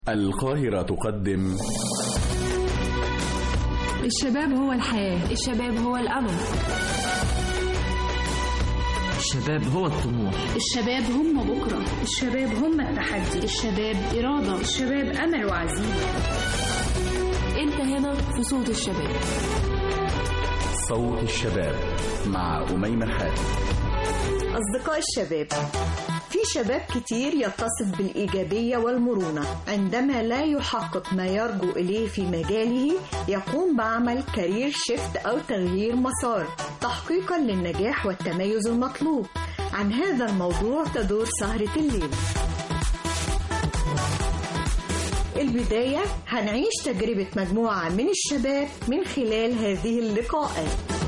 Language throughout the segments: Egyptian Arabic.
القاهرة تقدم الشباب هو الحياة الشباب هو الأمل الشباب هو الطموح الشباب هم بكرة الشباب هم التحدي الشباب إرادة الشباب أمل وعزيمة أنت هنا في صوت الشباب صوت الشباب مع أميمة حاتم أصدقاء الشباب في شباب كتير يتصف بالإيجابية والمرونة عندما لا يحقق ما يرجو إليه في مجاله يقوم بعمل كارير شيفت أو تغيير مسار تحقيقا للنجاح والتميز المطلوب عن هذا الموضوع تدور سهرة الليل البداية هنعيش تجربة مجموعة من الشباب من خلال هذه اللقاءات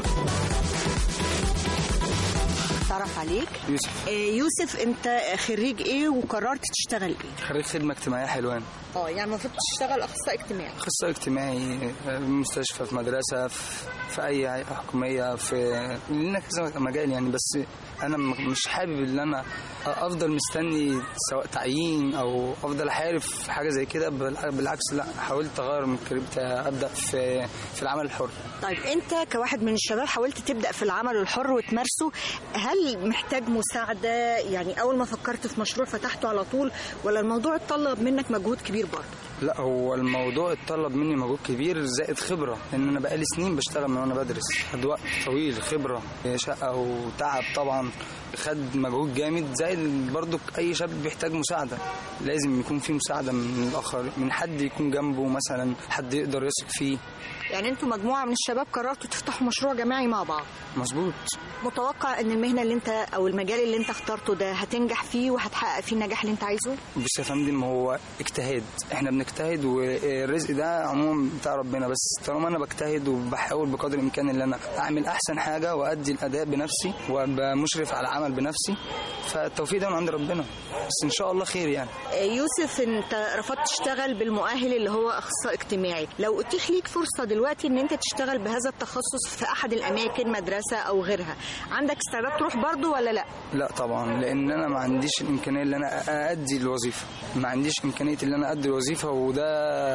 تعرف عليك يوسف آه، يوسف انت خريج ايه وقررت تشتغل ايه خريج خدمة اجتماعية حلوان اه يعني المفروض تشتغل اخصائي اجتماعي أخصائي اجتماعي آه، مستشفى في مدرسة في, في أي هيئة حكومية في لنا كذا مجال يعني بس أنا م- مش حابب إن أنا أفضل مستني سواء تعيين أو أفضل أحارب في حاجة زي كده بال- بالعكس لا حاولت أغير من الكارير بتاعي أبدأ في في العمل الحر طيب انت كواحد من الشباب حاولت تبدا في العمل الحر وتمارسه هل محتاج مساعده يعني اول ما فكرت في مشروع فتحته على طول ولا الموضوع اتطلب منك مجهود كبير برضه لا هو الموضوع اتطلب مني مجهود كبير زائد خبره لان انا بقالي سنين بشتغل من وانا بدرس خد وقت طويل خبره شقه وتعب طبعا خد مجهود جامد زائد برضو اي شاب بيحتاج مساعده لازم يكون في مساعده من الاخر من حد يكون جنبه مثلا حد يقدر يثق فيه يعني انتوا مجموعه من الشباب قررتوا تفتحوا مشروع جماعي مع بعض مظبوط متوقع ان المهنه اللي انت او المجال اللي انت اخترته ده هتنجح فيه وهتحقق فيه النجاح اللي انت عايزه بص يا فندم هو اجتهاد احنا بنجتهد والرزق ده عموما بتاع ربنا بس طالما انا بجتهد وبحاول بقدر الامكان ان انا اعمل احسن حاجه وادي الاداء بنفسي وابقى مشرف على العمل بنفسي فالتوفيق ده من عند ربنا بس ان شاء الله خير يعني آه، يوسف انت رفضت تشتغل بالمؤهل اللي هو اخصائي اجتماعي لو اتيح ليك فرصه دلوقتي ان انت تشتغل بهذا التخصص في احد الاماكن مدرسه او غيرها عندك استعداد تروح برضو ولا لا لا طبعا لان انا ما عنديش الامكانيه اللي انا ادي الوظيفه ما عنديش امكانيه اللي انا ادي الوظيفه وده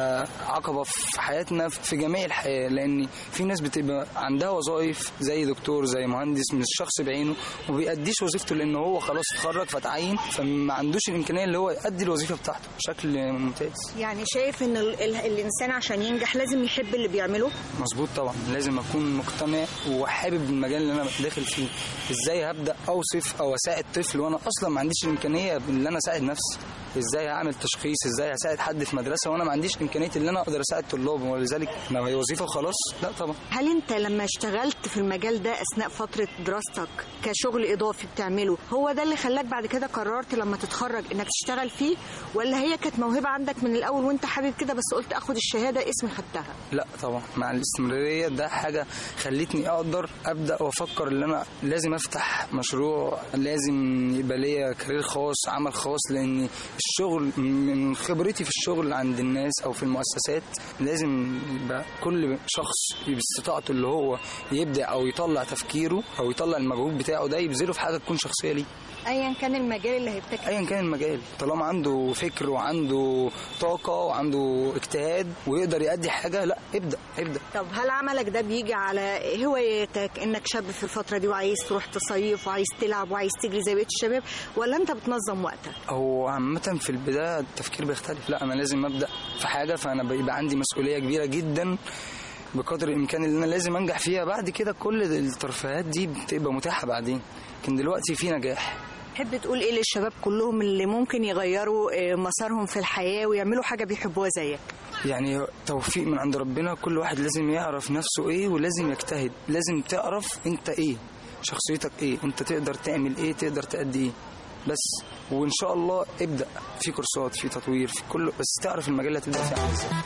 عقبه في حياتنا في جميع الحياه لان في ناس بتبقى عندها وظائف زي دكتور زي مهندس مش شخص بعينه وما بيأديش وظيفته لان هو خلاص اتخرج فتعين فما عندوش الامكانيه اللي هو يأدي الوظيفه بتاعته بشكل ممتاز يعني شايف ان ال ال الانسان عشان ينجح لازم يحب اللي بيعمله مظبوط طبعا لازم اكون مقتنع وحابب المجال اللي انا داخل فيه ازاي هبدا اوصف او اساعد طفل وانا اصلا ما عنديش الامكانيه ان انا اساعد نفسي ازاي هعمل تشخيص ازاي هساعد حد في مدرسه وانا ما عنديش امكانيه ان انا اقدر اساعد طلاب ولذلك لو هي وظيفه وخلاص لا طبعا هل انت لما اشتغلت في المجال ده اثناء فتره دراستك كشغل اضافي بتعمله هو ده اللي خلاك بعد كده قررت لما تتخرج انك تشتغل فيه ولا هي كانت موهبه عندك من الاول وانت حابب كده بس قلت اخد الشهاده اسمي خدتها لا طبعا مع الاستمراريه ده حاجه خلتني اقدر ابدا وافكر ان انا لازم افتح مشروع لازم يبقى ليا كارير خاص عمل خاص لان الشغل من خبرتي في الشغل عند الناس او في المؤسسات لازم يبقى كل شخص باستطاعته اللي هو يبدع او يطلع تفكيره او يطلع المجهود بتاعه ده يبذله في حاجه تكون شخصيه ليه ايا كان المجال اللي هيبتكر ايا كان المجال طالما عنده فكر وعنده طاقه وعنده اجتهاد ويقدر يأدي حاجه لا ابدا ابدا طب هل عملك ده بيجي على هوايتك انك شاب في الفتره دي وعايز تروح تصيف وعايز تلعب وعايز تجري زي بقيه الشباب ولا انت بتنظم وقتك هو عامة في البداية التفكير بيختلف لا أنا لازم أبدأ في حاجة فأنا بيبقى عندي مسؤولية كبيرة جدا بقدر الإمكان اللي أنا لازم أنجح فيها بعد كده كل الترفيهات دي بتبقى متاحة بعدين لكن دلوقتي في نجاح تحب تقول ايه للشباب كلهم اللي ممكن يغيروا آه، مسارهم في الحياه ويعملوا حاجه بيحبوها زيك يعني توفيق من عند ربنا كل واحد لازم يعرف نفسه ايه ولازم يجتهد لازم تعرف انت ايه شخصيتك ايه انت تقدر تعمل ايه تقدر تأدي ايه بس وان شاء الله ابدأ في كورسات في تطوير في كله بس تعرف المجال اللي هتبدأ فيه عامل ازاي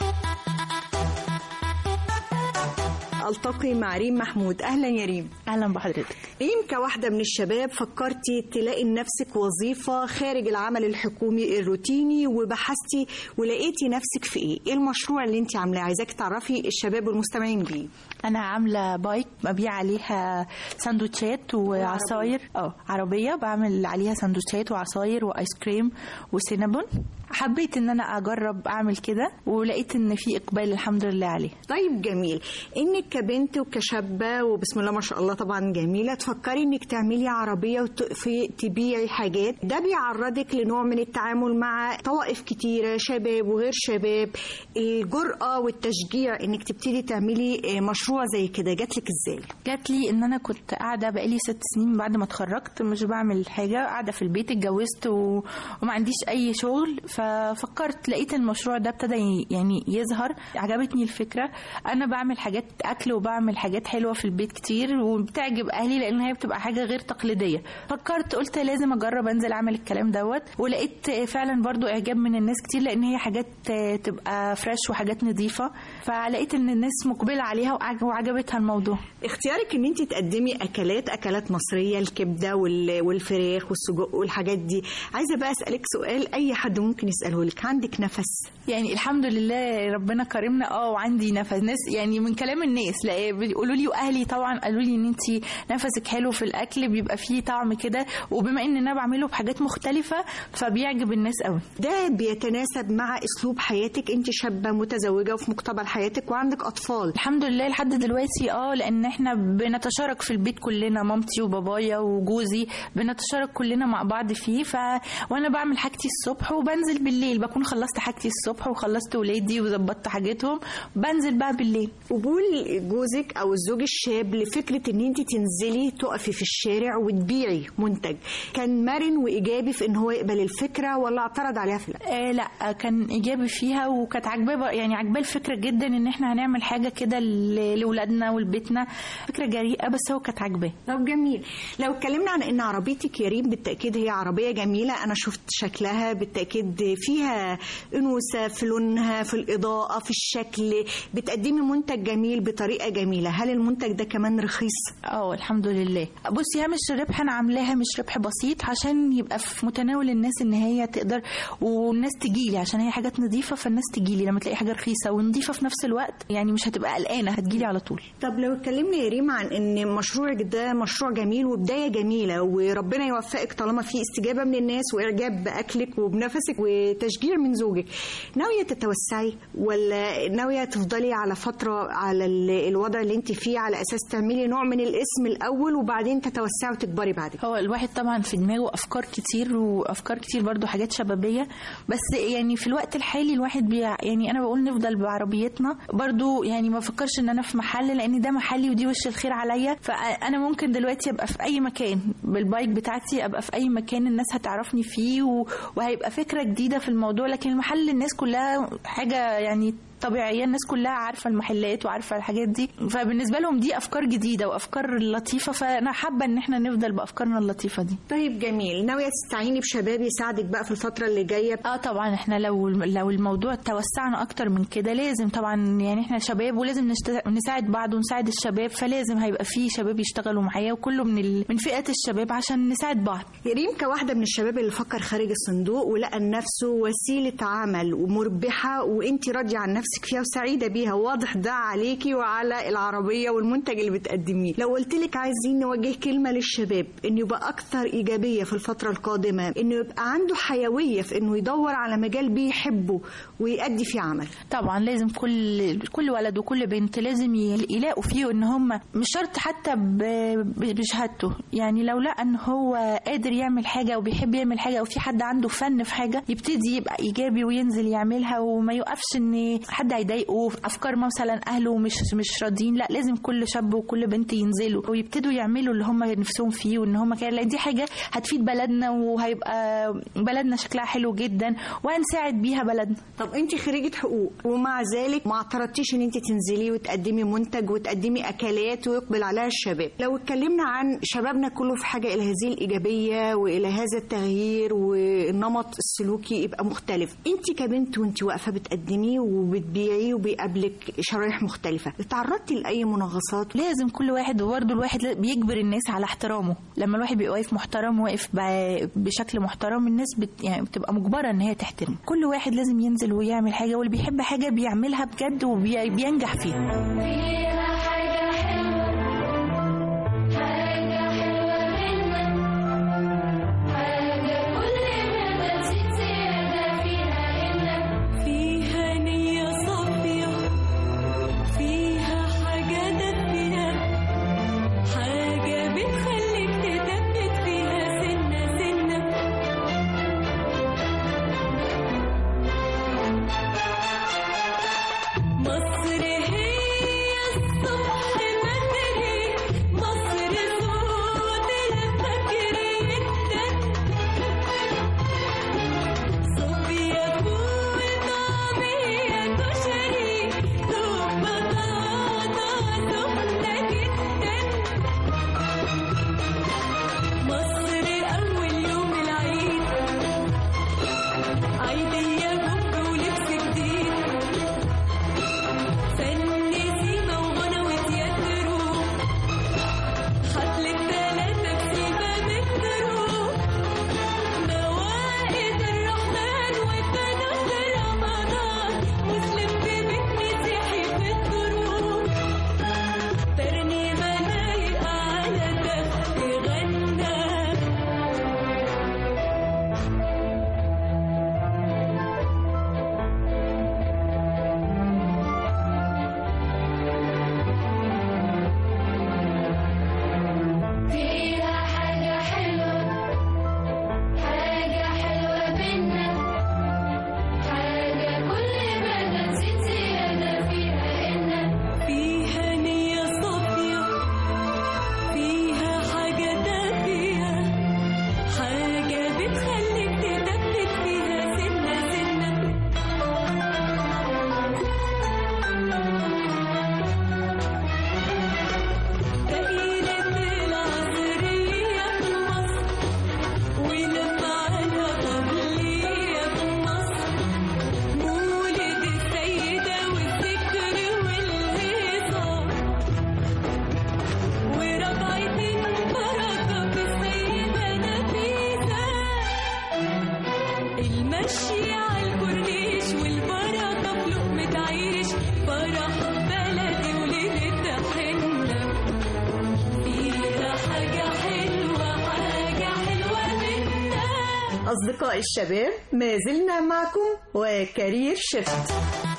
التقي مع ريم محمود اهلا يا ريم اهلا بحضرتك ريم كواحدة من الشباب فكرتي تلاقي لنفسك وظيفة خارج العمل الحكومي الروتيني وبحثتي ولقيتي نفسك في ايه؟ ايه المشروع اللي انت عاملاه؟ عايزاك تعرفي الشباب والمستمعين بيه. انا عامله بايك ببيع عليها سندوتشات وعصاير اه عربيه بعمل عليها سندوتشات وعصاير وايس كريم وسينابون حبيت ان انا اجرب اعمل كده ولقيت ان في اقبال الحمد لله عليه طيب جميل انك كبنت وكشابه وبسم الله ما شاء الله طبعا جميله تفكري انك تعملي عربيه وتقفي تبيعي حاجات ده بيعرضك لنوع من التعامل مع طوائف كتيره شباب وغير شباب الجرأه والتشجيع انك تبتدي تعملي آه، مشروع زي كده جاتلك ازاي جات لي ان انا كنت قاعده بقالي ست سنين بعد ما اتخرجت مش بعمل حاجه قاعده في البيت اتجوزت و... وما عنديش اي شغل ففكرت لقيت المشروع ده ابتدى ي- يعني يظهر عجبتني الفكره انا بعمل حاجات اكل وبعمل حاجات حلوه في البيت كتير وبتعجب اهلي لان هي بتبقى حاجه غير تقليديه فكرت قلت لازم اجرب انزل اعمل الكلام دوت ولقيت فعلا برضو اعجاب من الناس كتير لان هي حاجات تبقى فريش وحاجات نظيفه فلقيت ان الناس مقبله عليها وعج- وعجبتها الموضوع اختيارك ان انت تقدمي اكلات اكلات مصريه الكبده وال- والفراخ والسجق والحاجات دي عايزه بقى اسالك سؤال اي حد ممكن يساله لك عندك نفس يعني الحمد لله ربنا كرمنا اه وعندي نفس ناس يعني من كلام الناس لا بيقولوا لي واهلي طبعا قالوا لي ان انت نفسك حلو في الاكل بيبقى فيه طعم كده وبما ان انا بعمله بحاجات مختلفه فبيعجب الناس قوي ده بيتناسب مع اسلوب حياتك انت شابه متزوجه وفي مقتبل حياتك وعندك اطفال الحمد لله لحد دلوقتي اه لان احنا بنتشارك في البيت كلنا مامتي وبابايا وجوزي بنتشارك كلنا مع بعض فيه ف وانا بعمل حاجتي الصبح وبنزل بالليل بكون خلصت حاجتي الصبح وخلصت ولادي وظبطت حاجتهم بنزل بقى بالليل قبول جوزك او الزوج الشاب لفكره ان انت تنزلي تقفي في الشارع وتبيعي منتج كان مرن وايجابي في ان هو يقبل الفكره ولا اعترض عليها في الأول؟ آه لا كان ايجابي فيها وكانت عاجباه بقى- يعني عاجباه الفكره جدا ان احنا هنعمل حاجه كده ل- لاولادنا ولبيتنا فكره جريئه بس هو كانت عاجباه طب جميل لو اتكلمنا عن ان عربيتك يا ريم بالتاكيد هي عربيه جميله انا شفت شكلها بالتاكيد فيها انوثه في لونها في الاضاءه في الشكل بتقدمي منتج جميل بطريقه جميله هل المنتج ده كمان رخيص اه الحمد لله بصي هامش الربح انا عاملاها مش ربح بسيط عشان يبقى في متناول الناس ان هي تقدر والناس تجيلي عشان هي حاجات نظيفه فالناس تجيلي لما تلاقي حاجه رخيصه ونظيفه في نفس الوقت يعني مش هتبقى قلقانه هتجيلي على طول طب لو اتكلمنا يا ريم عن ان مشروعك ده مشروع جميل وبدايه جميله وربنا يوفقك طالما في استجابه من الناس واعجاب باكلك وبنفسك وتشجيع من زوجك ناويه تتوسعي ولا ناويه تفضلي على فتره على ال- الوضع اللي انت فيه على اساس تعملي نوع من الاسم الاول وبعدين تتوسعي وتكبري بعد كده هو الواحد طبعا في دماغه افكار كتير وافكار كتير برضو حاجات شبابيه بس يعني في الوقت الحالي الواحد بي يعني انا بقول نفضل بعربيتنا برضو يعني ما افكرش ان انا في محل لان ده محلي ودي وش الخير عليا فانا ممكن دلوقتي ابقى في اي مكان بالبايك بتاعتي ابقى في اي مكان الناس هتعرفني فيه و- وهيبقى فكره جديده في الموضوع لكن المحل الناس كلها حاجه يعني طبيعيه الناس كلها عارفه المحلات وعارفه الحاجات دي فبالنسبه لهم دي افكار جديده وافكار لطيفه فانا حابه ان احنا نفضل بافكارنا اللطيفه دي طيب جميل ناويه تستعيني بشباب يساعدك بقى في الفتره اللي جايه اه طبعا احنا لو لو الموضوع توسعنا اكتر من كده لازم طبعا يعني احنا شباب ولازم نشت... نساعد بعض ونساعد الشباب فلازم هيبقى في شباب يشتغلوا معايا وكله من ال... من فئه الشباب عشان نساعد بعض يا ريم كواحدة من الشباب اللي فكر خارج الصندوق ولقى لنفسه وسيلة عمل ومربحة وانت راضية عن نفسك فيها وسعيدة بيها واضح ده عليكي وعلى العربية والمنتج اللي بتقدميه لو قلت لك عايزين نوجه كلمة للشباب انه يبقى اكثر ايجابية في الفترة القادمة انه يبقى عنده حيوية في انه يدور على مجال بيحبه ويأدي فيه عمل طبعا لازم كل كل ولد وكل بنت لازم ي- يلاقوا فيه ان هم مش شرط حتى ب- ب- بشهادته يعني لو لقى ان هو قادر يعمل حاجه وبيحب يعمل حاجه او في حد عنده فن في حاجه يبتدي يبقى ايجابي وينزل يعملها وما يوقفش ان حد هيضايقه افكار مثلا اهله مش مش راضيين لا لازم كل شاب وكل بنت ينزلوا ويبتدوا يعملوا اللي هم نفسهم فيه وان هم كده لان دي حاجه هتفيد بلدنا وهيبقى بلدنا شكلها حلو جدا وهنساعد بيها بلدنا طب انت خريجة حقوق ومع ذلك ما اعترضتيش ان انت تنزلي وتقدمي منتج وتقدمي اكلات ويقبل عليها الشباب لو اتكلمنا عن شبابنا كله في حاجة الى هذه الايجابية والى هذا التغيير والنمط السلوكي يبقى مختلف انت كبنت وانت واقفة بتقدمي وبتبيعي وبيقابلك شرايح مختلفة اتعرضتي لاي مناغصات لازم كل واحد وبرضه الواحد لا- بيجبر الناس على احترامه لما الواحد بيبقى واقف محترم واقف ب- بشكل محترم الناس بت يعني بتبقى مجبره ان هي تحترمه كل واحد لازم ينزل ويعمل حاجه واللي بيحب حاجه بيعملها بجد وبينجح فيها حاجة كل ما بتزيد زيادة فيها أصدقاء الشباب ما زلنا معكم وكارير شفت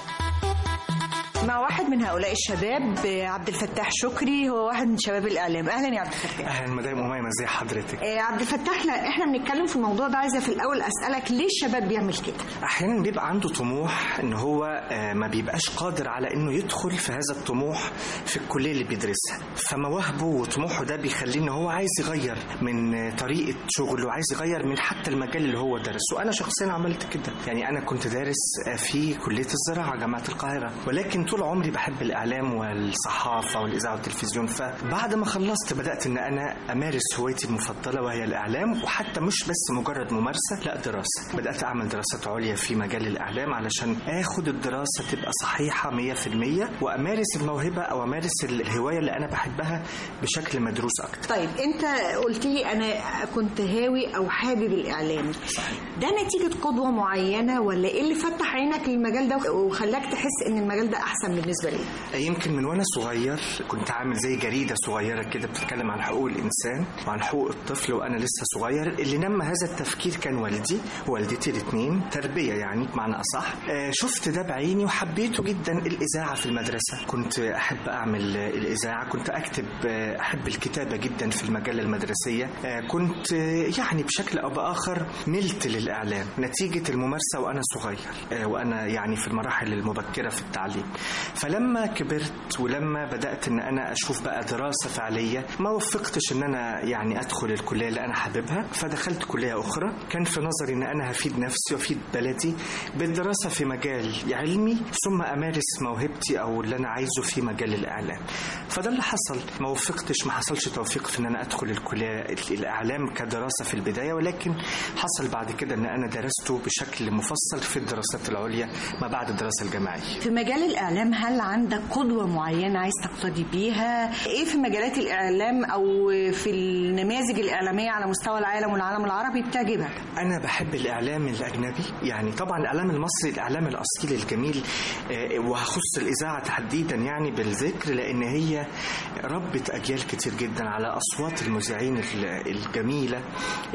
مع واحد من هؤلاء الشباب عبد الفتاح شكري هو واحد من شباب الإعلام أهلا يا عبد الفتاح اهلا مدام اميمه ازي حضرتك آه، عبد الفتاح لا احنا بنتكلم في الموضوع ده عايزه في الاول اسالك ليه الشباب بيعمل كده احيانا بيبقى عنده طموح ان هو آه، ما بيبقاش قادر على انه يدخل في هذا الطموح في الكليه اللي بيدرسها فمواهبه وطموحه ده بيخليه ان هو عايز يغير من آه، طريقه شغله وعايز يغير من حتى المجال اللي هو درسه انا شخصيا عملت كده يعني انا كنت دارس آه، في كليه الزراعه جامعه القاهره ولكن طول عمري بحب الاعلام والصحافه والاذاعه والتلفزيون فبعد ما خلصت بدات ان انا امارس هوايتي المفضله وهي الاعلام وحتى مش بس مجرد ممارسه لا دراسه بدات اعمل دراسات عليا في مجال الاعلام علشان اخد الدراسه تبقى صحيحه 100% وامارس الموهبه او امارس الهوايه اللي انا بحبها بشكل مدروس اكتر طيب انت قلت لي انا كنت هاوي او حابب الاعلام صحيح. ده نتيجه قدوه معينه ولا ايه اللي فتح عينك للمجال ده وخلاك تحس ان المجال ده احسن بالنسبه لي يمكن من وانا صغير كنت عامل زي جريده صغيره كده بتتكلم عن حقوق الانسان وعن حقوق الطفل وانا لسه صغير اللي نمى هذا التفكير كان والدي ووالدتي الاثنين تربيه يعني بمعنى اصح آه، شفت ده بعيني وحبيته جدا الاذاعه في المدرسه كنت احب اعمل آه، الاذاعه كنت اكتب آه، احب الكتابه جدا في المجله المدرسيه آه، كنت آه، يعني بشكل او باخر ملت للاعلام نتيجه الممارسه وانا صغير آه، وانا يعني في المراحل المبكره في التعليم فلما كبرت ولما بدات ان انا اشوف بقى دراسه فعليه ما وفقتش ان انا يعني ادخل الكليه اللي انا حاببها فدخلت كليه اخرى كان في نظري ان انا هفيد نفسي وافيد بلدي بالدراسه في مجال علمي ثم امارس موهبتي او اللي انا عايزه في مجال الاعلام فده اللي حصل ما وفقتش ما حصلش توفيق في ان انا ادخل الكليه الاعلام كدراسه في البدايه ولكن حصل بعد كده ان انا درسته بشكل مفصل في الدراسات العليا ما بعد الدراسه الجامعيه في مجال الاعلام هل عندك قدوه معينه عايز تقتدي بيها ايه في مجالات الاعلام او في النماذج الاعلاميه على مستوى العالم والعالم العربي بتعجبك أنا بحب الإعلام الأجنبي يعني طبعا الإعلام المصري الإعلام الأصيل الجميل آه، وهخص الإذاعة تحديدا يعني بالذكر لأن هي ربت أجيال كتير جدا على أصوات المذيعين ال- الجميلة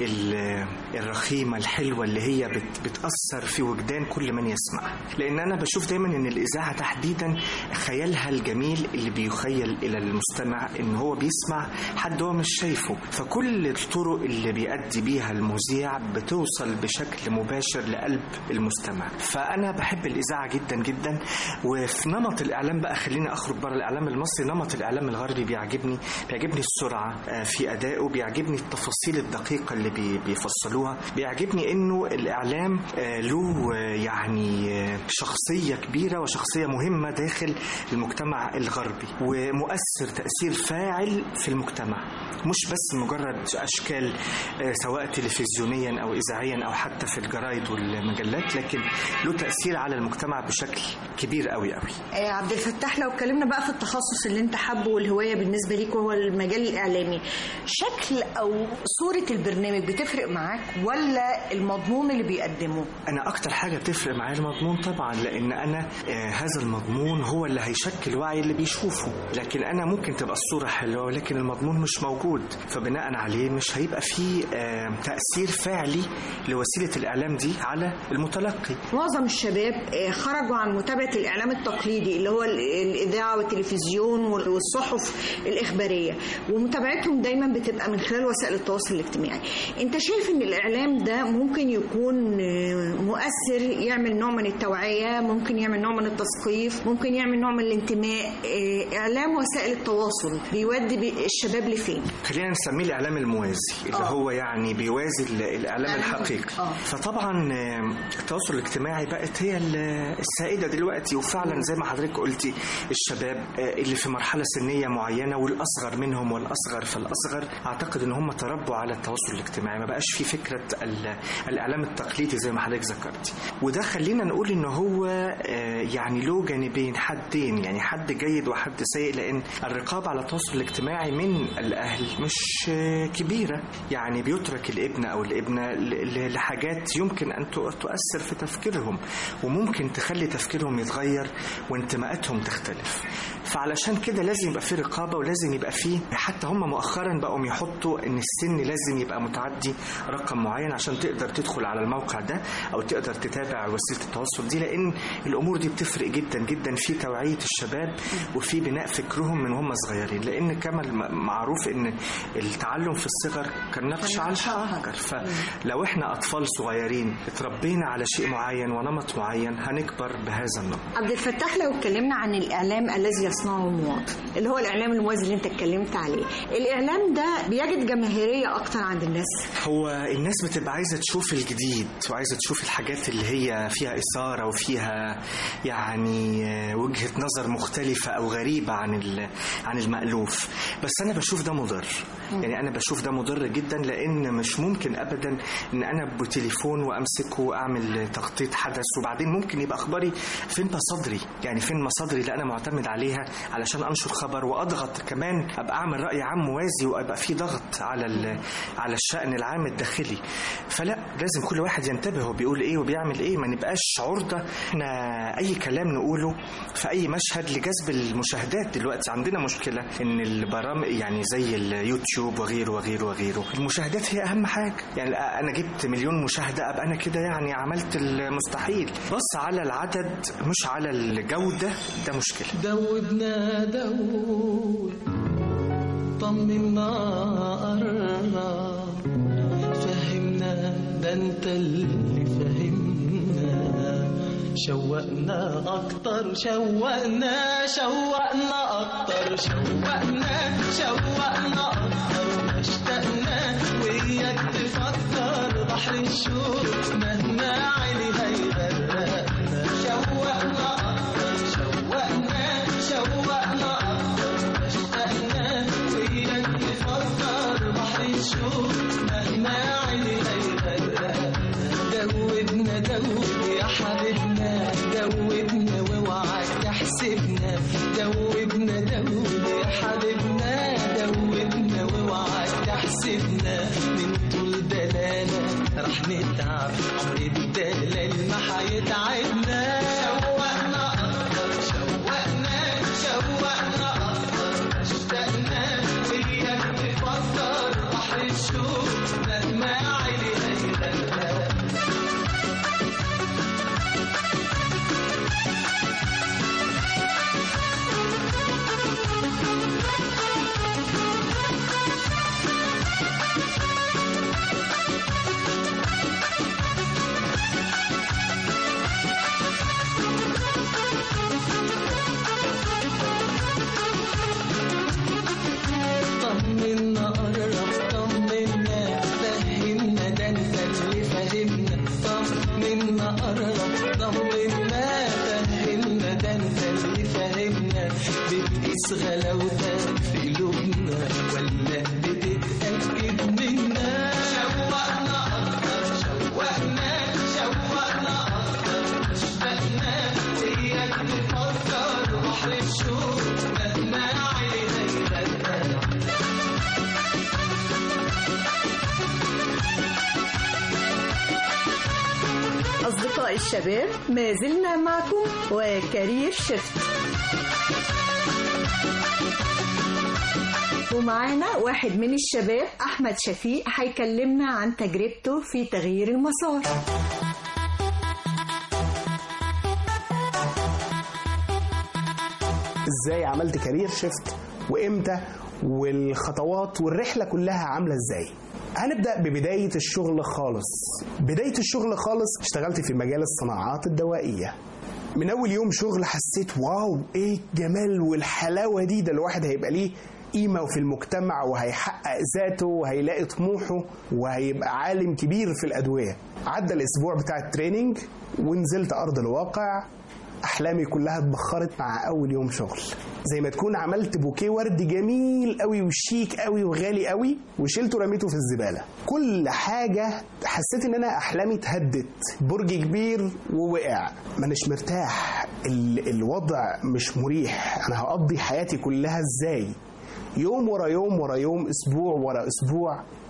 ال- الرخيمة الحلوة اللي هي بت- بتأثر في وجدان كل من يسمع لأن أنا بشوف دايما إن الإذاعة تحديدا خيالها الجميل اللي بيخيل إلى المستمع إن هو بيسمع حد هو مش شايفه فكل الطرق اللي بيأدي بيها المذيع بتوصل بشكل مباشر لقلب المستمع فأنا بحب الإذاعة جدا جدا وفي نمط الإعلام بقى خليني أخرج بره الإعلام المصري نمط الإعلام الغربي بيعجبني بيعجبني السرعة آه، في أدائه بيعجبني التفاصيل الدقيقة اللي بي- بيفصلوها بيعجبني إنه الإعلام آه، له آه، يعني آه، شخصية كبيرة وشخصية مهمة داخل المجتمع الغربي ومؤثر تأثير فاعل في المجتمع مش بس مجرد أشكال آه، سواء تلفزيونيا أو إذاعيا أو حتى في الجرايد والمجلات لكن له تأثير على المجتمع بشكل كبير قوي قوي آه، عبد الفتاح لو اتكلمنا بقى في التخصص اللي انت حابه والهوايه بالنسبه ليك وهو المجال الاعلامي شكل او صوره البرنامج بتفرق معاك ولا المضمون اللي بيقدمه انا اكتر حاجه بتفرق معايا المضمون طبعا لان انا آه هذا المضمون هو اللي هيشكل وعي اللي بيشوفه لكن انا ممكن تبقى الصوره حلوه ولكن المضمون مش موجود فبناء عليه مش هيبقى فيه آه تاثير فعلي لوسيله الاعلام دي على المتلقي معظم الشباب آه، خرجوا عن متابعه الاعلام التقليدي اللي هو ال- الاذاعه والتلفزيون وال- والصحف الاخباريه ومتابعتهم دايما بتبقى من خلال وسائل التواصل الاجتماعي انت شايف ان الاعلام ده ممكن يكون آه، مؤثر يعمل نوع من التوعيه ممكن يعمل نوع من التثقيف ممكن يعمل نوع من الانتماء آه، اعلام وسائل التواصل بيودي بي- الشباب لفين خلينا نسميه الاعلام الموازي اللي آه. هو يعني بيوازي ال- الاعلام الإعلام- الحقيقي آه. فطبعا آه، التواصل الاجتماعي بقت هي ال- السائده دلوقتي وفعلا زي ما حضرتك قلتي الشباب آه، اللي في مرحله سنيه معينه والاصغر منهم والاصغر فالاصغر اعتقد ان هم تربوا على التواصل الاجتماعي ما بقاش في فكره ال- الاعلام التقليدي زي ما حضرتك ذكرتي وده خلينا نقول ان هو آه، يعني له جانبين حدين يعني حد جيد وحد سيء لان الرقابه على التواصل الاجتماعي من الاهل مش آه، كبيره يعني بيترك الابن او الابنه ل- ل- لحاجات يمكن ان تؤ- تؤثر في تفكيرهم وممكن تخلي تفكيرهم يتغير وانتماءاتهم تختلف فعلشان كده لازم يبقى في رقابه ولازم يبقى في حتى هم مؤخرا بقوا يحطوا ان السن لازم يبقى متعدي رقم معين عشان تقدر تدخل على الموقع ده او تقدر تتابع وسيله التواصل دي لان الامور دي بتفرق جدا جدا في توعيه الشباب وفي بناء فكرهم من هم صغيرين لان كما الم- معروف ان التعلم في الصغر كالنقش على الحجر فلو احنا اطفال صغيرين اتربينا على شيء معين ونمط معين هنكبر بهذا النمط عبد الفتاح لو اتكلمنا عن الاعلام الذي يصنعه المواطن اللي هو الاعلام الموازي اللي انت اتكلمت عليه الاعلام ده بيجد جماهيريه اكتر عند الناس هو الناس بتبقى عايزة تشوف الجديد وعايزة تشوف الحاجات اللي هي فيها إثارة وفيها يعني آه، وجهة نظر مختلفة أو غريبة عن ال- عن المألوف بس أنا بشوف ده مضر يعني أنا بشوف ده مضر جدا لأن مش ممكن أبدا إن أنا بتليفون وأمسكه وأعمل تغطية حدث وبعدين ممكن يبقى أخباري فين مصادري يعني فين مصادري اللي أنا معتمد عليها علشان أنشر خبر وأضغط كمان أبقى أعمل رأي عام موازي وأبقى في ضغط على ال- على الشأن العام الداخلي فلا لازم كل واحد ينتبه هو بيقول ايه وبيعمل ايه ما نبقاش عرضة احنا اي كلام نقوله في اي مشهد لجذب المشاهدات دلوقتي عندنا مشكلة ان البرامج يعني زي اليوتيوب وغيره وغيره وغيره المشاهدات هي اهم حاجة يعني انا جبت مليون مشاهدة ابقى انا كده يعني عملت المستحيل بص على العدد مش على الجودة ده مشكلة دوبنا دوب طمنا قرب فهمنا ده انت اللي فهمنا شوقنا اكتر شوقنا شوقنا اكتر شوقنا شوقنا اكتر اشتقنا وياك تفكر بحر الشوق مهما عيني هيغرقنا شوقنا اكتر شوقنا شوقنا اكتر اشتقنا وياك تفكر بحر الشوق مهما عيني هيغرقنا دوبنا دوب يا حبيبنا دوبنا واوعك تحسبنا دوبنا دوب يا حبيبنا دوبنا واوعك تحسبنا من طول دلالة رح نتعب عمر الدلال ما حيتعبنا شوقنا أكتر شوقنا شوقنا أكتر اشتقنا وياك تفكر بحر الشوق مهما عيني هيغرقنا طمنا قرب طمنا فهمنا ده انت اللي فهمنا طمنا قرب طمنا فهمنا ده انت اللي فهمنا بتقيس غلاوتك في قلوبنا ولا بتتأكد منا شوقنا أكتر شوقنا شوقنا أكتر اشتقنا وياك نفكر بحر الشوق مهما عيني هيغرقنا أصدقاء الشباب ما زلنا معكم وكارير شفت ومعانا واحد من الشباب أحمد شفيق هيكلمنا عن تجربته في تغيير المسار ازاي عملت كارير شيفت وامتى والخطوات والرحله كلها عامله ازاي هنبدا ببدايه الشغل خالص بدايه الشغل خالص اشتغلت في مجال الصناعات الدوائيه من اول يوم شغل حسيت واو ايه الجمال والحلاوه دي ده الواحد هيبقى ليه قيمة في المجتمع وهيحقق ذاته وهيلاقي طموحه وهيبقى عالم كبير في الأدوية عدى الأسبوع بتاع التريننج ونزلت أرض الواقع احلامي كلها اتبخرت مع اول يوم شغل زي ما تكون عملت بوكيه ورد جميل قوي وشيك قوي وغالي قوي وشلته رميته في الزباله كل حاجه حسيت ان انا احلامي اتهدت برج كبير ووقع مانيش مرتاح ال- الوضع مش مريح انا هقضي حياتي كلها ازاي يوم ورا يوم ورا يوم اسبوع ورا اسبوع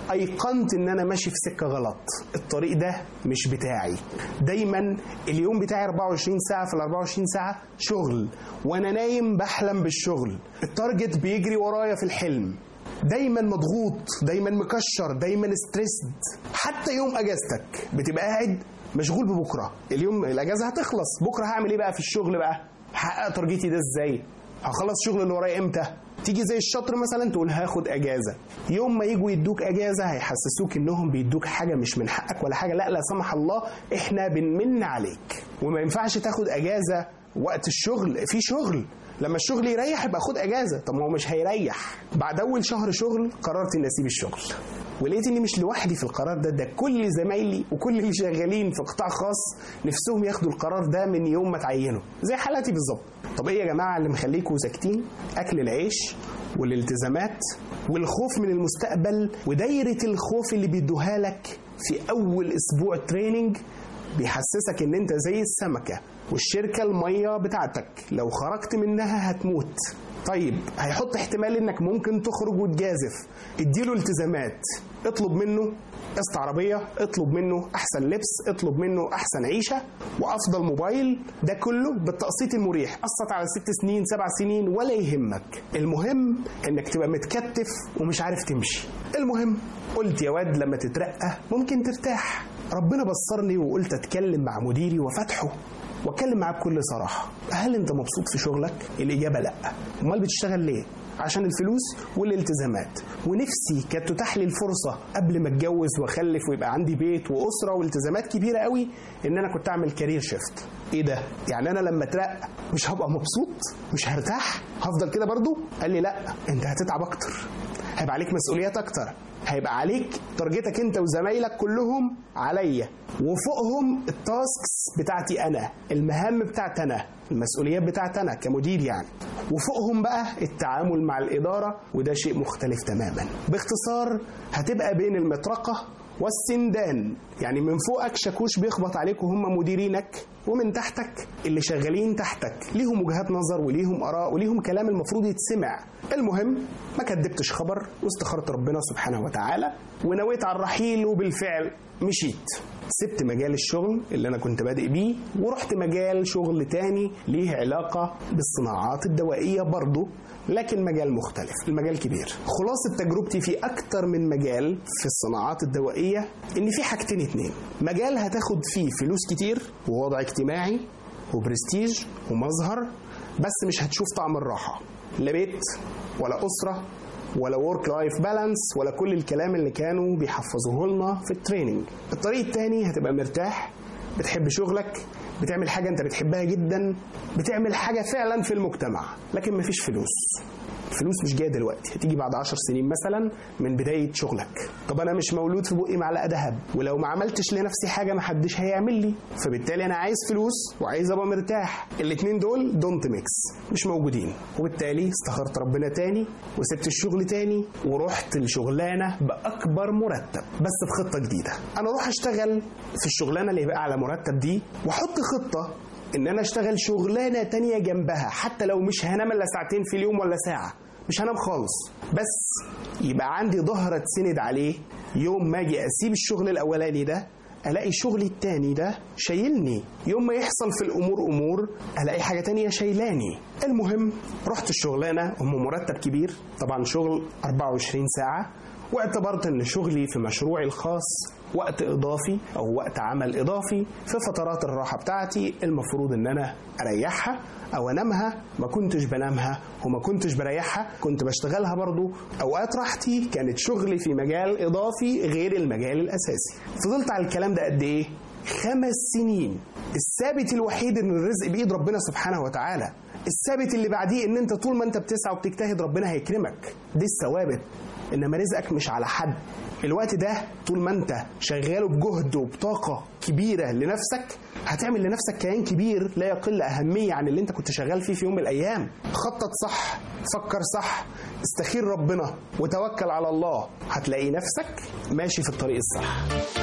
ايقنت ان انا ماشي في سكه غلط الطريق ده مش بتاعي دايما اليوم بتاعي 24 ساعه في ال 24 ساعه شغل وانا نايم بحلم بالشغل التارجت بيجري ورايا في الحلم دايما مضغوط دايما مكشر دايما ستريسد حتى يوم اجازتك بتبقى قاعد مشغول ببكره اليوم الاجازه هتخلص بكره هعمل ايه بقى في الشغل بقى هحقق تارجتي ده ازاي هخلص الشغل اللي ورايا امتى تيجي زي الشطر مثلا تقول هاخد اجازه يوم ما يجوا يدوك اجازه هيحسسوك انهم بيدوك حاجه مش من حقك ولا حاجه لا لا سمح الله احنا بنمن عليك وما ينفعش تاخد اجازه وقت الشغل في شغل لما الشغل يريح يبقى خد اجازه طب ما هو مش هيريح بعد اول شهر شغل قررت اني اسيب الشغل ولقيت اني مش لوحدي في القرار ده ده كل زمايلي وكل اللي شغالين في قطاع خاص نفسهم ياخدوا القرار ده من يوم ما اتعينوا زي حالتي بالظبط طب ايه يا جماعه اللي مخليكم ساكتين اكل العيش والالتزامات والخوف من المستقبل ودايره الخوف اللي بيدوها لك في اول اسبوع تريننج بيحسسك ان انت زي السمكه والشركه الميه بتاعتك لو خرجت منها هتموت طيب هيحط احتمال انك ممكن تخرج وتجازف اديله التزامات اطلب منه قسط عربية اطلب منه أحسن لبس اطلب منه أحسن عيشة وأفضل موبايل ده كله بالتقسيط المريح قسط على ست سنين سبع سنين ولا يهمك المهم إنك تبقى متكتف ومش عارف تمشي المهم قلت يا واد لما تترقى ممكن ترتاح ربنا بصرني وقلت أتكلم مع مديري وفتحه واتكلم معاه بكل صراحه هل انت مبسوط في شغلك الاجابه لا امال بتشتغل ليه عشان الفلوس والالتزامات ونفسي كانت تتاح لي الفرصه قبل ما اتجوز واخلف ويبقى عندي بيت واسره والتزامات كبيره قوي ان انا كنت اعمل كارير شيفت ايه ده يعني انا لما اترقى مش هبقى مبسوط مش هرتاح هفضل كده برضو قال لي لا انت هتتعب اكتر هيبقى عليك مسؤوليات اكتر هيبقى عليك تارجتك انت وزمايلك كلهم عليا وفوقهم التاسكس بتاعتي انا المهام بتاعتي انا المسؤوليات بتاعتي انا كمدير يعني وفوقهم بقى التعامل مع الاداره وده شيء مختلف تماما باختصار هتبقى بين المطرقه والسندان يعني من فوقك شاكوش بيخبط عليك وهم مديرينك ومن تحتك اللي شغالين تحتك ليهم وجهات نظر وليهم اراء وليهم كلام المفروض يتسمع المهم ما كدبتش خبر واستخرت ربنا سبحانه وتعالى ونويت على الرحيل وبالفعل مشيت سبت مجال الشغل اللي انا كنت بادئ بيه ورحت مجال شغل تاني ليه علاقة بالصناعات الدوائية برضه لكن مجال مختلف المجال كبير خلاصة تجربتي في أكتر من مجال في الصناعات الدوائية إن في حاجتين اتنين مجال هتاخد فيه فلوس كتير ووضع اجتماعي وبرستيج ومظهر بس مش هتشوف طعم الراحة لا بيت ولا أسرة ولا ورك لايف بالانس ولا كل الكلام اللي كانوا بيحفظوه لنا في التريننج الطريق التاني هتبقى مرتاح بتحب شغلك بتعمل حاجة انت بتحبها جدا بتعمل حاجة فعلا في المجتمع لكن مفيش فلوس الفلوس مش جايه دلوقتي هتيجي بعد عشر سنين مثلا من بدايه شغلك طب انا مش مولود في بقي معلقه ذهب ولو ما عملتش لنفسي حاجه ما حدش هيعمل لي فبالتالي انا عايز فلوس وعايز ابقى مرتاح الاتنين دول دونت ميكس مش موجودين وبالتالي استخرت ربنا تاني وسبت الشغل تاني ورحت لشغلانه باكبر مرتب بس بخطه جديده انا اروح اشتغل في الشغلانه اللي يبقى اعلى مرتب دي واحط خطه ان انا اشتغل شغلانه تانية جنبها حتى لو مش هنام الا ساعتين في اليوم ولا ساعه مش هنام خالص بس يبقى عندي ظهر اتسند عليه يوم ما اجي اسيب الشغل الاولاني ده الاقي شغلي التاني ده شايلني يوم ما يحصل في الامور امور الاقي حاجه تانية شايلاني المهم رحت الشغلانه ام مرتب كبير طبعا شغل 24 ساعه واعتبرت ان شغلي في مشروعي الخاص وقت اضافي او وقت عمل اضافي في فترات الراحه بتاعتي المفروض ان انا اريحها او انامها ما كنتش بنامها وما كنتش بريحها كنت بشتغلها برضو اوقات راحتي كانت شغلي في مجال اضافي غير المجال الاساسي فضلت على الكلام ده قد ايه خمس سنين الثابت الوحيد ان الرزق بايد ربنا سبحانه وتعالى الثابت اللي بعديه ان انت طول ما انت بتسعى وبتجتهد ربنا هيكرمك دي الثوابت انما رزقك مش على حد الوقت ده طول ما انت شغال بجهد وبطاقه كبيره لنفسك هتعمل لنفسك كيان كبير لا يقل اهميه عن اللي انت كنت شغال فيه في يوم من الايام خطط صح فكر صح استخير ربنا وتوكل على الله هتلاقي نفسك ماشي في الطريق الصح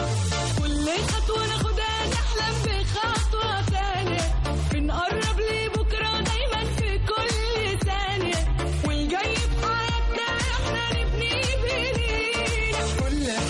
كل خطوة ناخدها نحلم بخطوة تانية بنقرب لبكرة دايما في كل ثانية والجاي في حياتنا احنا نبني بإيدينا كل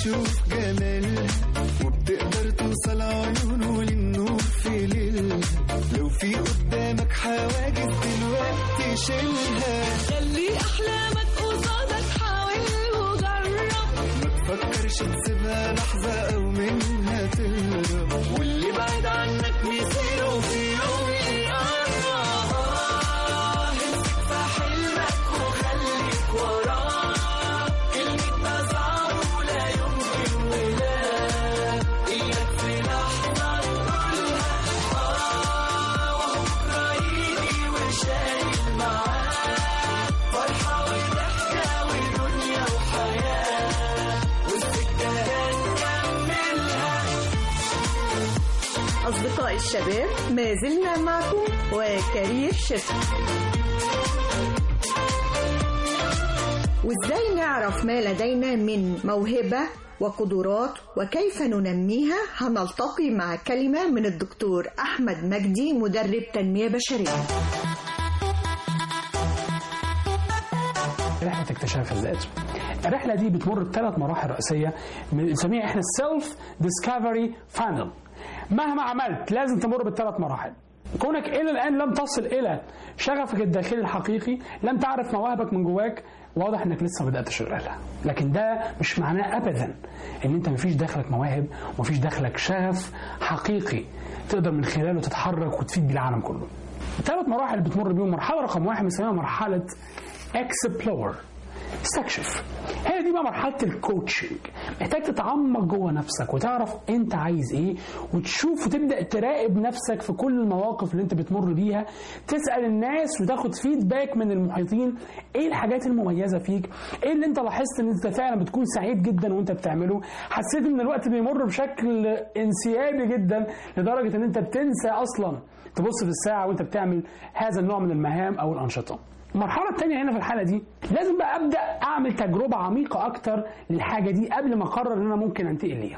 بتشوف جمالها وبتقدر توصل عيونه للنور في ليلها لو في قدامك حواجز دلوقتي شيلها خلي احلامك قصادك حاول وجرب ما تفكرش تسيبها لحظة أو منها تهرب واللي بعيد عنك مصيره في يوم يقرب آه، امسك في حلمك وخليك وراه كلمة ما صعب ولا يمكن ولا إياك في لحظة تقولها آه وبكرة يجي وشايل معاه فرحة وضحكة ودنيا وحياة والسكة هنكملها أصدقاء الشباب ما زلنا معكم وكارير شيفت وإزاي نعرف ما لدينا من موهبة وقدرات وكيف ننميها هنلتقي مع كلمة من الدكتور أحمد مجدي مدرب تنمية بشرية رحلة اكتشاف الذات الرحلة دي بتمر بثلاث مراحل رئيسية بنسميها احنا السيلف ديسكفري فانل مهما عملت لازم تمر بالثلاث مراحل كونك الى الان لم تصل الى شغفك الداخلي الحقيقي لم تعرف مواهبك من جواك واضح انك لسه ما بداتش الرحله لكن ده مش معناه ابدا ان انت مفيش داخلك مواهب ومفيش داخلك شغف حقيقي تقدر من خلاله تتحرك وتفيد بيه العالم كله ثلاث مراحل بتمر بيهم مرحله رقم واحد بنسميها مرحله اكسبلور استكشف هي دي بقى مرحله الكوتشنج محتاج تتعمق جوه نفسك وتعرف انت عايز ايه وتشوف وتبدا تراقب نفسك في كل المواقف اللي انت بتمر بيها تسال الناس وتاخد فيدباك من المحيطين ايه الحاجات المميزه فيك ايه اللي انت لاحظت ان انت فعلا بتكون سعيد جدا وانت بتعمله حسيت ان الوقت بيمر بشكل انسيابي جدا لدرجه ان انت بتنسى اصلا تبص في الساعه وانت بتعمل هذا النوع من المهام او الانشطه المرحلة الثانية هنا في الحالة دي لازم بقى أبدأ أعمل تجربة عميقة أكتر للحاجة دي قبل ما أقرر إن أنا ممكن أنتقل ليها.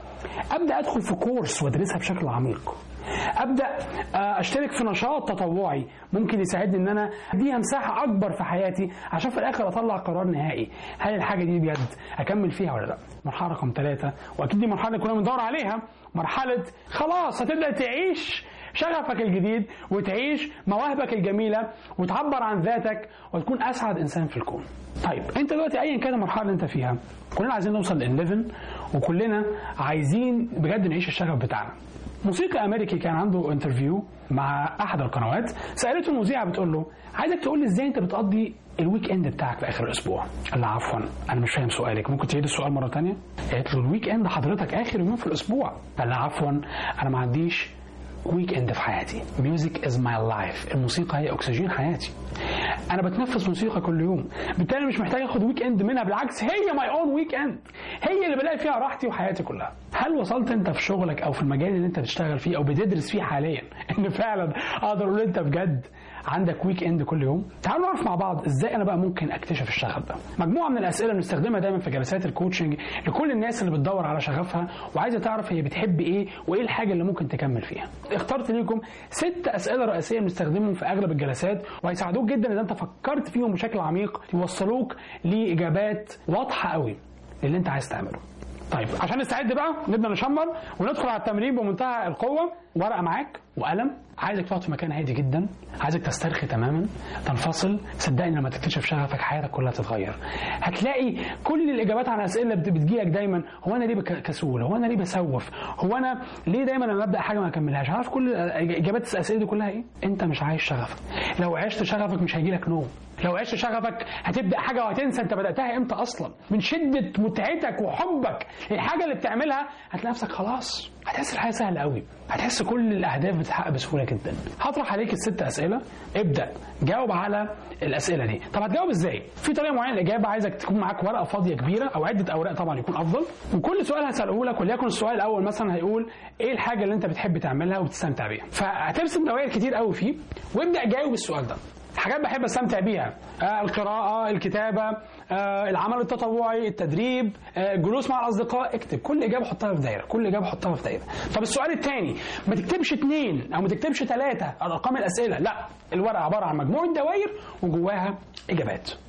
أبدأ أدخل في كورس وأدرسها بشكل عميق. أبدأ آه، أشترك في نشاط تطوعي ممكن يساعدني إن أنا أديها مساحة أكبر في حياتي عشان في الآخر أطلع قرار نهائي هل الحاجة دي بجد أكمل فيها ولا لا. مرحلة رقم ثلاثة وأكيد دي مرحلة كنا بندور عليها مرحلة خلاص هتبدأ تعيش شغفك الجديد وتعيش مواهبك الجميلة وتعبر عن ذاتك وتكون أسعد إنسان في الكون طيب أنت دلوقتي أيا كان المرحلة اللي أنت فيها كلنا عايزين نوصل ل 11 وكلنا عايزين بجد نعيش الشغف بتاعنا موسيقي امريكي كان عنده انترفيو مع احد القنوات سالته المذيعه بتقول له عايزك تقول لي ازاي انت بتقضي الويك اند بتاعك في اخر الاسبوع قال لها عفوا انا مش فاهم سؤالك ممكن تعيد السؤال مره تانية قالت له الويك اند حضرتك اخر يوم في الاسبوع قال لها عفوا انا ما عنديش ويك اند في حياتي ميوزك از ماي لايف الموسيقى هي اكسجين حياتي انا بتنفس موسيقى كل يوم بالتالي مش محتاج اخد ويك اند منها بالعكس هي ماي اون ويك اند هي اللي بلاقي فيها راحتي وحياتي كلها هل وصلت انت في شغلك او في المجال اللي انت بتشتغل فيه او بتدرس فيه حاليا ان فعلا اقدر اقول انت بجد عندك ويك اند كل يوم تعالوا نعرف مع بعض ازاي انا بقى ممكن اكتشف الشغف ده مجموعه من الاسئله بنستخدمها دايما في جلسات الكوتشنج لكل الناس اللي بتدور على شغفها وعايزه تعرف هي بتحب ايه وايه الحاجه اللي ممكن تكمل فيها اخترت ليكم ست اسئله رئيسيه بنستخدمهم في اغلب الجلسات وهيساعدوك جدا اذا انت فكرت فيهم بشكل عميق يوصلوك لاجابات واضحه قوي للي انت عايز تعمله طيب عشان نستعد بقى نبدا نشمر وندخل على التمرين بمنتهى القوه ورقه معاك وقلم عايزك تقعد في مكان هادي جدا عايزك تسترخي تماما تنفصل صدقني لما تكتشف شغفك حياتك كلها تتغير هتلاقي كل الاجابات عن الاسئله اللي بتجيلك دايما هو انا ليه بك- كسول هو انا ليه بسوف هو انا ليه دايما لما ابدا حاجه ما اكملهاش عارف كل اجابات الاسئله دي كلها ايه انت مش عايش شغفك لو عشت شغفك مش هيجيلك نوم لو عشت شغفك هتبدا حاجه وهتنسى انت بداتها امتى اصلا من شده متعتك وحبك للحاجه اللي بتعملها هتلاقي نفسك خلاص هتحس الحياه سهله قوي هتحس كل الاهداف بتتحقق بسهوله جدا هطرح عليك الست اسئله ابدا جاوب على الاسئله دي طب هتجاوب ازاي في طريقه معينه الاجابه عايزك تكون معاك ورقه فاضيه كبيره او عده اوراق طبعا يكون افضل وكل سؤال هساله لك وليكن السؤال الاول مثلا هيقول ايه الحاجه اللي انت بتحب تعملها وبتستمتع بيها فهترسم دوائر كتير قوي فيه وابدا جاوب السؤال ده حاجات بحب استمتع بيها آه القراءة الكتابة آه العمل التطوعي التدريب آه الجلوس مع الأصدقاء اكتب كل إجابة حطها في دايرة كل إجابة حطها في دايرة طب السؤال الثاني ما تكتبش اثنين أو ما تكتبش ثلاثة أرقام الأسئلة لا الورقة عبارة عن مجموعة دوائر وجواها إجابات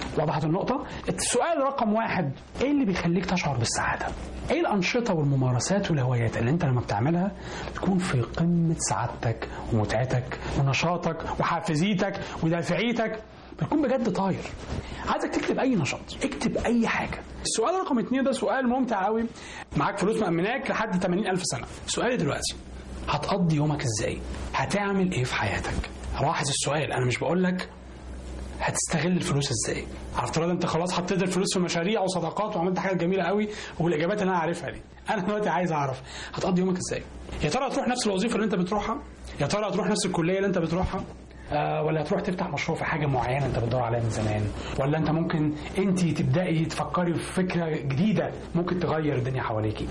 وضحت النقطة السؤال رقم واحد ايه اللي بيخليك تشعر بالسعادة ايه الأنشطة والممارسات والهوايات اللي انت لما بتعملها تكون في قمة سعادتك ومتعتك ونشاطك وحافزيتك ودافعيتك بتكون بجد طاير عايزك تكتب اي نشاط اكتب اي حاجه السؤال رقم اتنين ده سؤال ممتع قوي معاك فلوس مأمناك لحد 80 ألف سنة سؤالي دلوقتي هتقضي يومك ازاي هتعمل ايه في حياتك لاحظ السؤال انا مش بقول لك هتستغل الفلوس ازاي على افتراض انت خلاص حطيت الفلوس في مشاريع وصداقات وعملت حاجات جميله قوي والاجابات اللي انا عارفها دي انا دلوقتي عايز اعرف هتقضي يومك ازاي يا ترى هتروح نفس الوظيفه اللي انت بتروحها يا ترى هتروح نفس الكليه اللي انت بتروحها آه ولا هتروح تفتح مشروع في حاجه معينه انت بتدور عليها من زمان ولا انت ممكن انت تبداي تفكري في فكره جديده ممكن تغير الدنيا حواليكي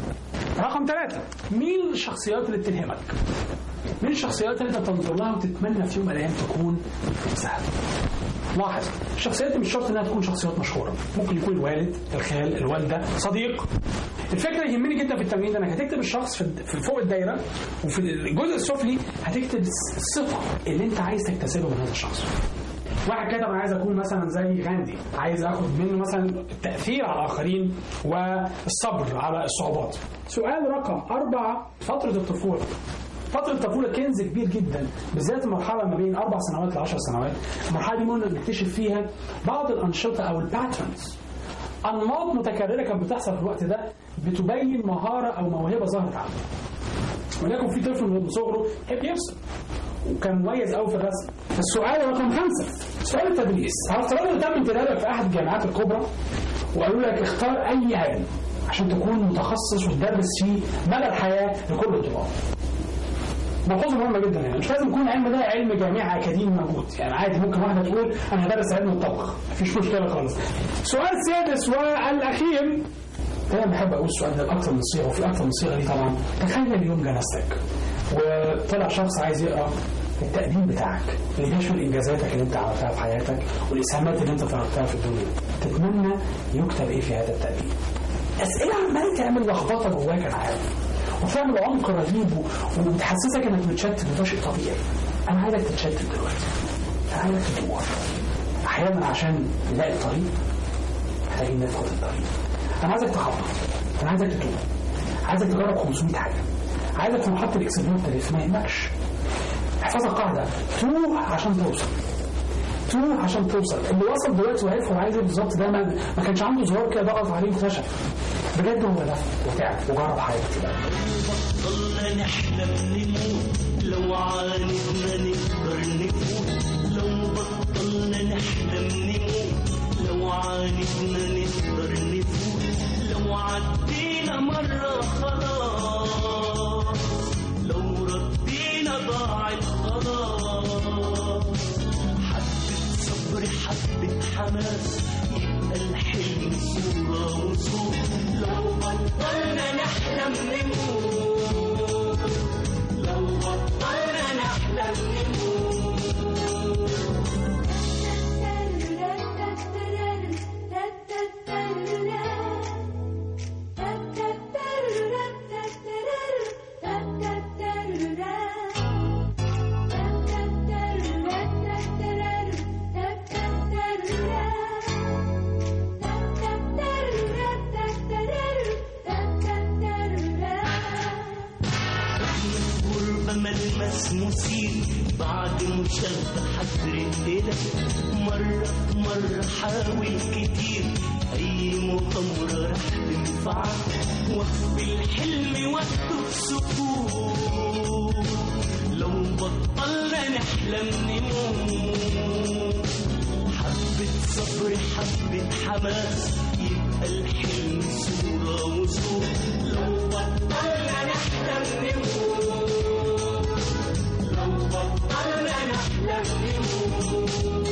رقم ثلاثة مين الشخصيات اللي بتلهمك مين الشخصيات اللي انت تنظر لها وتتمنى في يوم من الايام تكون مثلها لاحظ الشخصيات دي مش شرط انها تكون شخصيات مشهوره ممكن يكون الوالد الخال الوالده صديق الفكره يهمني جدا في التمرين ده انك هتكتب الشخص في في فوق الدايره وفي الجزء السفلي هتكتب الصفه اللي انت عايز تكتسبها من هذا الشخص واحد كتب انا عايز اكون مثلا زي غاندي عايز اخد منه مثلا التاثير على الاخرين والصبر على الصعوبات سؤال رقم أربعة فترة الطفولة فترة الطفولة كنز كبير جدا بالذات المرحلة ما بين أربع سنوات ل 10 سنوات المرحلة دي ممكن نكتشف فيها بعض الأنشطة أو الباترنز أنماط متكررة كانت بتحصل في الوقت ده بتبين مهارة أو موهبة ظهرت عنده ولكن في طفل من صغره يحب يرسم وكان مميز قوي في الرسم السؤال رقم خمسة سؤال التدريس على افتراض ان تم انتدابك في احد الجامعات الكبرى وقالوا لك اختار اي علم عشان تكون متخصص وتدرس فيه مدى الحياه لكل الطلاب ملحوظه مهمه جدا يعني مش لازم يكون العلم ده علم جامعي اكاديمي موجود يعني عادي ممكن واحده تقول انا هدرس علم الطبخ مفيش مشكله خالص السؤال السادس والاخير دايما بحب اقول السؤال ده باكثر من صيغه وفي اكثر من صيغه دي طبعا تخيل اليوم جلستك وطلع شخص عايز يقرا التقديم بتاعك اللي بيشمل انجازاتك اللي انت عملتها في حياتك والاسهامات اللي انت تركتها في الدنيا تتمنى يكتب ايه في هذا التقديم اسئله عماله تعمل لخبطه جواك انا عارف وتعمل عمق رهيب وبتحسسك انك متشتت وده شيء طبيعي انا عايزك تتشتت دلوقتي انا عايزك تدور احيانا عشان نلاقي الطريق محتاجين نفقد الطريق انا عايزك تخطط انا عايزك تتوب عايزك تجرب 500 حاجه عايزك في محطه الاكسبيرمنت ما يهمكش احفظها قاعده تروح عشان توصل تروح عشان توصل اللي وصل دلوقتي وعرف هو عايز ايه بالظبط ده ما, ما كانش عنده زرار كده ضغط عليه واكتشف بجد هو ده وتعب وجرب حاجات كده بطلنا نحلم نموت لو عاندنا نقدر نفوت لو بطلنا نحلم نموت لو عاندنا نقدر نفوت لو عدينا مرة خلاص لو ردينا ضاعت خلاص حبة صبر حبة حماس يبقى الحلم صورة وصوت لو بطلنا نحلم نموت لو بطلنا نحلم نموت غربة ملمس مثير بعد مشابهة رجلة مرة في مرة حاول كتير أي مغامرة رح تنفعك وقف الحلم وقته في سكوت لو بطلنا نحلم نموت حبة صبر حبة حماس يبقى الحلم صورة وصوت لو بطلنا نحلم نموت لو بطلنا نحلم نموت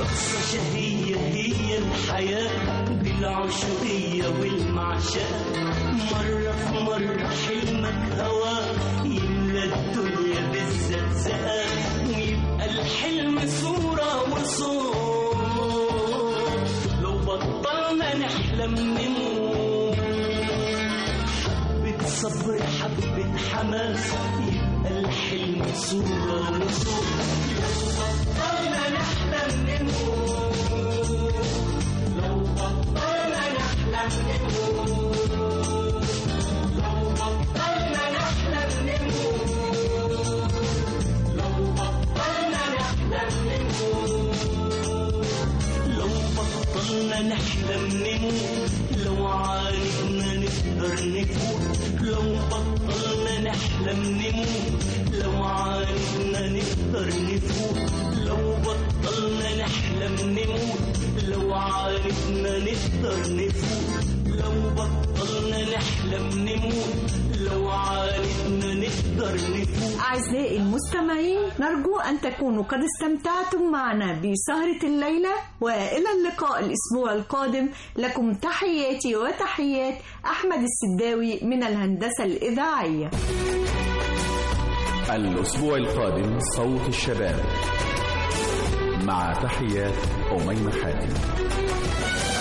رقصة شهية هي الحياة بالعشقية والمعشقة مرة في مرة حلمك هوا يملى الدنيا بالزقزقة ويبقى الحلم صورة وصوت لو بطلنا نحلم نموت حبة صبر حبة حماس يبقى الحلم صورة وصوت لو بطلنا نحلم نموت لو بطلنا نحلم نموت لو بطلنا نحلم نموت لو بطلنا نحلم نموت لو بطلنا نحلم نموت لو عانينا نقدر نفوت لو بطلنا نحلم نموت لو عانينا نقدر نفوت لو بطلنا نحلم نموت لو عانينا نقدر نفوت لو بطلنا نحلم نموت لو عانينا نقدر نفوت أعزائي المستمعين نرجو أن تكونوا قد استمتعتم معنا بسهرة الليلة وإلى اللقاء الأسبوع القادم لكم تحياتي وتحيات أحمد السداوي من الهندسة الإذاعية الأسبوع القادم صوت الشباب مع تحيات أميمة حاتم